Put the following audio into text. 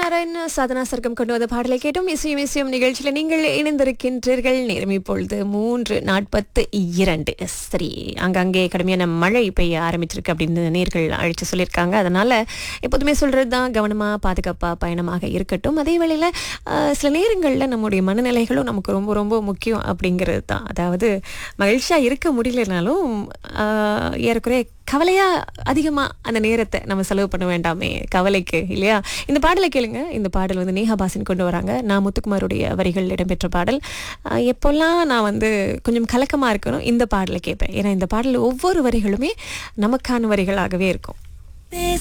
நாராயண் சாதனா சர்க்கம் கொண்டு வந்த பாடலை கேட்டும் இசையும் இசையும் நிகழ்ச்சியில் நீங்கள் இணைந்திருக்கின்றீர்கள் நேரம் இப்பொழுது மூன்று நாற்பத்து இரண்டு சரி அங்கங்கே கடுமையான மழை பெய்ய ஆரம்பிச்சிருக்கு அப்படின்னு நேர்கள் அழைச்சு சொல்லியிருக்காங்க அதனால எப்போதுமே சொல்றது தான் கவனமாக பாதுகாப்பாக பயணமாக இருக்கட்டும் அதே வேளையில் ஆஹ், சில நேரங்களில் நம்முடைய மனநிலைகளும் நமக்கு ரொம்ப ரொம்ப முக்கியம் அப்படிங்கிறது தான் அதாவது மகிழ்ச்சியாக இருக்க முடியலனாலும் ஆஹ், ஏறக்குறைய கவலையா அதிகமா அந்த நேரத்தை நம்ம செலவு பண்ண வேண்டாமே கவலைக்கு இல்லையா இந்த பாடலை கேளுங்க இந்த பாடல் வந்து நேஹா பாசின் கொண்டு வராங்க நான் முத்துக்குமாருடைய வரிகள் இடம்பெற்ற பாடல் ஆஹ் எப்போல்லாம் நான் வந்து கொஞ்சம் கலக்கமா இருக்கணும் இந்த பாடலை கேட்பேன் ஏன்னா இந்த பாடல் ஒவ்வொரு வரிகளுமே நமக்கான வரிகளாகவே இருக்கும் பேச